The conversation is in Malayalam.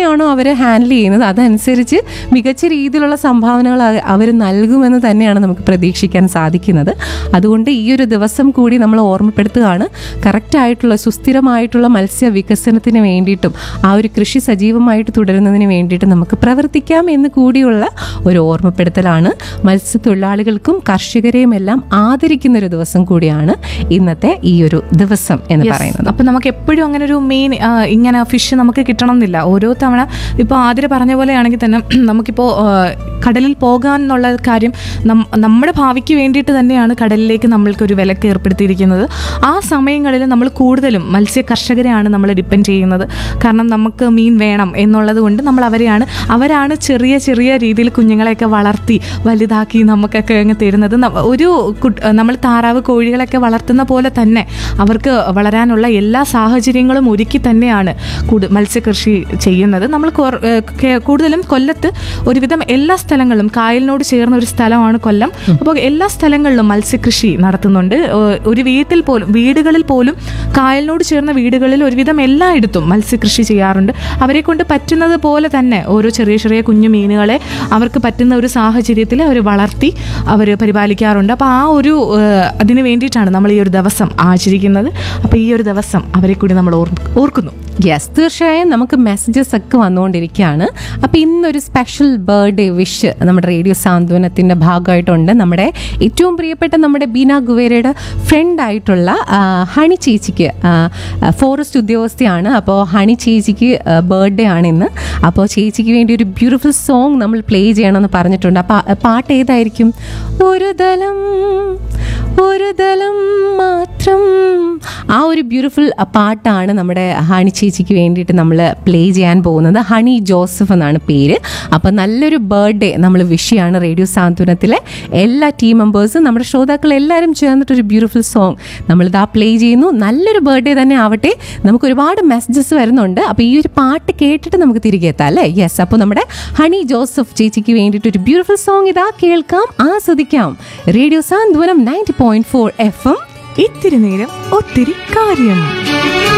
എങ്ങനെയാണോ അവർ ഹാൻഡിൽ ചെയ്യുന്നത് അതനുസരിച്ച് മികച്ച രീതിയിലുള്ള സംഭാവനകൾ അവർ നൽകുമെന്ന് തന്നെയാണ് നമുക്ക് പ്രതീക്ഷിക്കാൻ സാധിക്കുന്നത് അതുകൊണ്ട് ഈ ഒരു ദിവസം കൂടി നമ്മൾ ഓർമ്മപ്പെടുത്തുകയാണ് കറക്റ്റായിട്ടുള്ള സുസ്ഥിരമായിട്ടുള്ള മത്സ്യ വികസനത്തിന് വേണ്ടിയിട്ടും ആ ഒരു കൃഷി സജീവമായിട്ട് തുടരുന്നതിന് വേണ്ടിയിട്ട് നമുക്ക് പ്രവർത്തിക്കാം എന്ന് കൂടിയുള്ള ഒരു ഓർമ്മപ്പെടുത്തലാണ് മത്സ്യത്തൊഴിലാളികൾക്കും കർഷകരെയും എല്ലാം ആദരിക്കുന്ന ഒരു ദിവസം കൂടിയാണ് ഇന്നത്തെ ഈ ഒരു ദിവസം എന്ന് പറയുന്നത് അപ്പൊ നമുക്ക് എപ്പോഴും അങ്ങനെ ഒരു മെയിൻ ഇങ്ങനെ ഫിഷ് നമുക്ക് കിട്ടണം എന്നില്ല ഓരോ തവണ ഇപ്പോൾ ആദ്യം പറഞ്ഞ പോലെയാണെങ്കിൽ തന്നെ നമുക്കിപ്പോൾ ആ, കടലിൽ പോകാൻ എന്നുള്ള കാര്യം നം- നമ്മുടെ ഭാവിക്ക് വേണ്ടിയിട്ട് തന്നെയാണ് കടലിലേക്ക് നമ്മൾക്കൊരു വിലക്ക് ഏർപ്പെടുത്തിയിരിക്കുന്നത് ആ സമയങ്ങളിൽ നമ്മൾ കൂടുതലും മത്സ്യ കർഷകരെയാണ് നമ്മൾ ഡിപ്പെൻഡ് ചെയ്യുന്നത് കാരണം നമുക്ക് മീൻ വേണം എന്നുള്ളത് കൊണ്ട് നമ്മൾ അവരെയാണ് അവരാണ് ചെറിയ ചെറിയ രീതിയിൽ കുഞ്ഞുങ്ങളെയൊക്കെ വളർത്തി വലുതാക്കി നമുക്കൊക്കെ അങ്ങ് തരുന്നത് ന- ഒരു കുട്ട്- നമ്മൾ താറാവ് കോഴികളൊക്കെ വളർത്തുന്ന പോലെ തന്നെ അവർക്ക് വളരാനുള്ള എല്ലാ സാഹചര്യങ്ങളും ഒരുക്കി തന്നെയാണ് കൂടു- മത്സ്യകൃഷി ചെയ്യുന്നത് നമ്മൾ കൊർ- ഏഹ് കേ- കൂടുതലും കൊല്ലത്ത് ഒരുവിധം എല്ലാ സ്ഥലങ്ങളിലും കായലിനോട് ചേർന്ന ഒരു സ്ഥലമാണ് കൊല്ലം അപ്പോൾ എല്ലാ സ്ഥലങ്ങളിലും മത്സ്യകൃഷി നടത്തുന്നുണ്ട് ഏഹ് ഒരു വീട്ടിൽ പോലും വീടുകളിൽ പോലും കായലിനോട് ചേർന്ന വീടുകളിൽ ഒരുവിധം എല്ലായിടത്തും മത്സ്യകൃഷി ചെയ്യാറുണ്ട് അവരെ കൊണ്ട് പറ്റുന്നത് പോലെ തന്നെ ഓരോ ചെറിയ ചെറിയ കുഞ്ഞു മീനുകളെ അവർക്ക് പറ്റുന്ന ഒരു സാഹചര്യത്തിൽ അവർ വളർത്തി അവർ പരിപാലിക്കാറുണ്ട് അപ്പോൾ ആ ഒരു ഏഹ്, അതിന് വേണ്ടിയിട്ടാണ് നമ്മൾ ഈ ഒരു ദിവസം ആചരിക്കുന്നത് അപ്പോൾ ഈ ഒരു ദിവസം അവരെ കൂടി നമ്മൾ ഓർ ഓർക്കുന്നു യെസ് തീർച്ചയായും നമുക്ക് മെസ്സേജസ് ഒക്കെ വന്നുകൊണ്ടിരിക്കുകയാണ് അപ്പോൾ ഇന്നൊരു സ്പെഷ്യൽ ബർത്ത്ഡേ വിഷ് നമ്മുടെ റേഡിയോ സാന്ത്വനത്തിൻ്റെ ഭാഗമായിട്ടുണ്ട് നമ്മുടെ ഏറ്റവും പ്രിയപ്പെട്ട നമ്മുടെ ബീന ഗുവേരയുടെ ഫ്രണ്ട് ആയിട്ടുള്ള ആ, ഹണി ചേച്ചിക്ക് ആ, ആ, ഫോറസ്റ്റ് ഉദ്യോഗസ്ഥയാണ് അപ്പോൾ ഹണി ചേച്ചിക്ക് ബർത്ത്ഡേ ആണ് ഇന്ന് അപ്പോൾ ചേച്ചിക്ക് വേണ്ടി ഒരു ബ്യൂട്ടിഫുൾ സോങ് നമ്മൾ പ്ലേ ചെയ്യണമെന്ന് പറഞ്ഞിട്ടുണ്ട് അപ്പോൾ ആ പാട്ട് ഏതായിരിക്കും ഒരു ദലം ഒരു ദലം മാത്രം ആ ഒരു ബ്യൂട്ടിഫുൾ പാട്ടാണ് നമ്മുടെ ഹണി ചേച്ചിക്ക് വേണ്ടിയിട്ട് നമ്മൾ പ്ലേ ചെയ്യാൻ പോകുന്നത് ഹണി ജോസഫ് എന്നാണ് പേര് അപ്പോൾ നല്ലൊരു ബർത്ത്ഡേ നമ്മൾ വിഷ് ചെയ്യാണ് റേഡിയോ സാന്ത്വനത്തിലെ എല്ലാ ടീം മെമ്പേഴ്സും നമ്മുടെ ശ്രോതാക്കൾ എല്ലാവരും ചേർന്നിട്ടൊരു ബ്യൂട്ടിഫുൾ സോങ് നമ്മളിതാ പ്ലേ ചെയ്യുന്നു നല്ലൊരു ബർത്ത്ഡേ തന്നെ ആവട്ടെ നമുക്ക് ഒരുപാട് മെസ്സേജസ് വരുന്നുണ്ട് അപ്പോൾ ഈ ഒരു പാട്ട് കേട്ടിട്ട് നമുക്ക് തിരികെ എത്താം അല്ലേ യെസ് അപ്പോൾ നമ്മുടെ ഹണി ജോസഫ് ചേച്ചിക്ക് വേണ്ടിയിട്ട് ഒരു ബ്യൂട്ടിഫുൾ സോങ് ഇതാ കേൾക്കാം ആസ്വദിക്കാം radio Santhwanam ninety point four F M ഇത്തിരി നേരം ഒത്തിരി കാര്യം